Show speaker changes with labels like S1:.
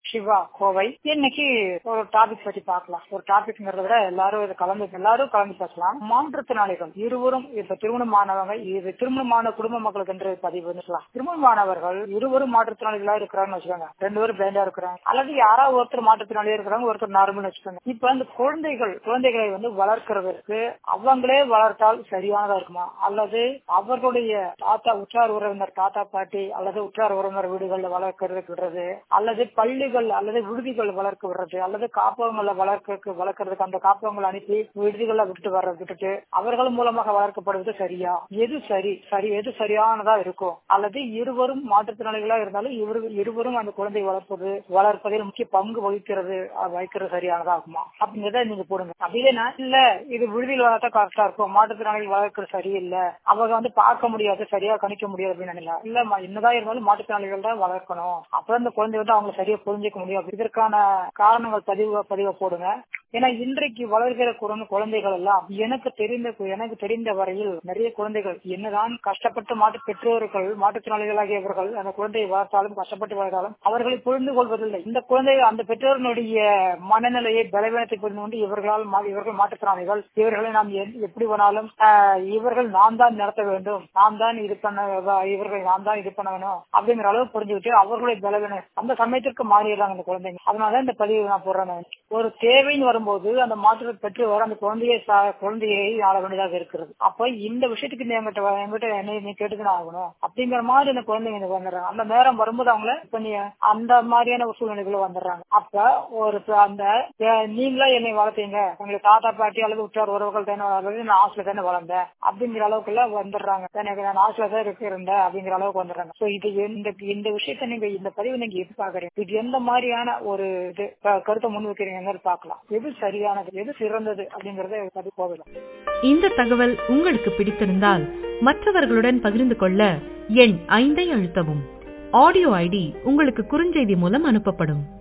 S1: சிவா கோவை இன்னைக்கு ஒரு டாபிக் பத்தி பார்க்கலாம் ஒரு டாபிக்ங்கிறத விட எல்லாரும் இதை கலந்து எல்லாரும் கலந்து பேசலாம் மாற்றுத்திறனாளிகள் இருவரும் இப்ப திருமணமானவங்க இது திருமணமான குடும்ப மக்களுக்கு என்று பதிவு வந்துக்கலாம் திருமணமானவர்கள் இருவரும் மாற்றுத்திறனாளிகளா இருக்கிறாங்கன்னு வச்சுக்கோங்க ரெண்டு பேரும் பிளைண்டா இருக்கிறாங்க அல்லது யாராவது ஒருத்தர் மாற்றுத்திறனாளியா இருக்கிறாங்க ஒருத்தர் நார்மல் வச்சுக்கோங்க இப்ப அந்த குழந்தைகள் குழந்தைகளை வந்து வளர்க்கறதற்கு அவங்களே வளர்த்தால் சரியானதா இருக்குமா அல்லது அவர்களுடைய தாத்தா உற்றார் உறவினர் தாத்தா பாட்டி அல்லது உற்றார் உறவினர் வீடுகள்ல வளர்க்கறதுக்கு விடுறது அல்லது பள்ளிகள் அல்லது விடுதிகள் வளர்க்க விடுறது அல்லது காப்பகங்களை வளர்க்க வளர்க்கறதுக்கு அந்த காப்பகங்களை அனுப்பி விடுதிகளை விட்டு வர விட்டுட்டு அவர்கள் மூலமாக வளர்க்கப்படுவது சரியா எது சரி சரி எது சரியானதா இருக்கும் அல்லது இருவரும் மாற்றுத்திறனாளிகளா இருந்தாலும் இவரு இருவரும் அந்த குழந்தை வளர்ப்பது வளர்ப்பதில் முக்கிய பங்கு வகிக்கிறது அது வகிக்கிறது சரியானதா இருக்குமா அப்படிங்கிறத நீங்க போடுங்க அப்படின்னா இல்ல இது விடுதியில் வளர்த்தா கரெக்டா இருக்கும் மாற்றுத்திறனாளிகள் வளர்க்கறது சரியில்லை அவங்க வந்து பார்க்க முடியாது சரியா கணிக்க முடியாது அப்படின்னு நினைக்கல இல்ல என்னதான் இருந்தாலும் மாற்றுத்திறனாளிகள் தான் வளர்க்கணும் அப்புறம் இந்த குழந்தை வந்து அவங்க சரியா புரிஞ்சுக்க முடியும் இதற்கான காரணங்கள் பதிவு பதிவை போடுங்க ஏன்னா இன்றைக்கு வளர்கிற குழந்தைகள் எல்லாம் எனக்கு தெரிந்த எனக்கு தெரிந்த வரையில் நிறைய குழந்தைகள் என்னதான் கஷ்டப்பட்டு மாட்டு பெற்றோர்கள் மாற்றுத்திறனாளிகளாகியவர்கள் அந்த குழந்தையை வளர்த்தாலும் கஷ்டப்பட்டு வளர்த்தாலும் அவர்களை புரிந்து கொள்வதில்லை இந்த குழந்தை அந்த பெற்றோர்களுடைய மனநிலையை பலவீனத்தை புரிந்து கொண்டு இவர்களால் இவர்கள் மாற்றுத்திறனாளிகள் இவர்களை நாம் எப்படி வேணாலும் இவர்கள் நாம் தான் நடத்த வேண்டும் நாம் தான் இது பண்ண இவர்கள் நாம் தான் இது பண்ண வேணும் அப்படிங்கிற அளவு புரிஞ்சுக்கிட்டு அவர்களுடைய பலவீனம் அந்த சமயத்திற்கு மாறிடுறாங்க அந்த குழந்தைங்க அதனாலதான் இந்த பதிவு நான் போடுறேன் ஒரு தேவைன்னு வரும்போது அந்த மாற்று பெற்றோர் அந்த குழந்தையை குழந்தையை ஆள வேண்டியதாக இருக்கிறது அப்ப இந்த விஷயத்துக்கு என்கிட்ட என்கிட்ட என்ன நீ கேட்டுக்கணும் ஆகணும் அப்படிங்கிற மாதிரி அந்த குழந்தைங்க எனக்கு வந்துடுறாங்க அந்த நேரம் வரும்போது அவங்கள கொஞ்சம் அந்த மாதிரியான ஒரு சூழ்நிலைகளை வந்துடுறாங்க அப்ப ஒரு அந்த நீங்களா என்னை வளர்த்தீங்க உங்களுக்கு தாத்தா பாட்டி அல்லது உற்றார் உறவுகள் தானே வளர்றது நான் ஹாஸ்டல் தானே வளர்ந்தேன் அப்படிங்கிற அளவுக்கு எல்லாம் வந்துடுறாங்க எனக்கு நான் ஹாஸ்டல் தான் இருக்கிறேன் அப்படிங்கிற அளவுக்கு வந்துடுறாங்க சோ இது இந்த இந்த விஷயத்த நீங்க இந்த பதிவு நீங்க எது பாக்குறீங்க இது எந்த மாதிரியான ஒரு இது கருத்தை முன் வைக்கிறீங்க பாக்கலாம் எது சரியானது எது சிறந்தது அப்படிங்கறத பதிவு போகலாம்
S2: இந்த தகவல் உங்களுக்கு பிடித்திருந்தால் மற்றவர்களுடன் பகிர்ந்து கொள்ள எண் ஐந்தை அழுத்தவும் ஆடியோ ஐடி உங்களுக்கு குறுஞ்செய்தி மூலம் அனுப்பப்படும்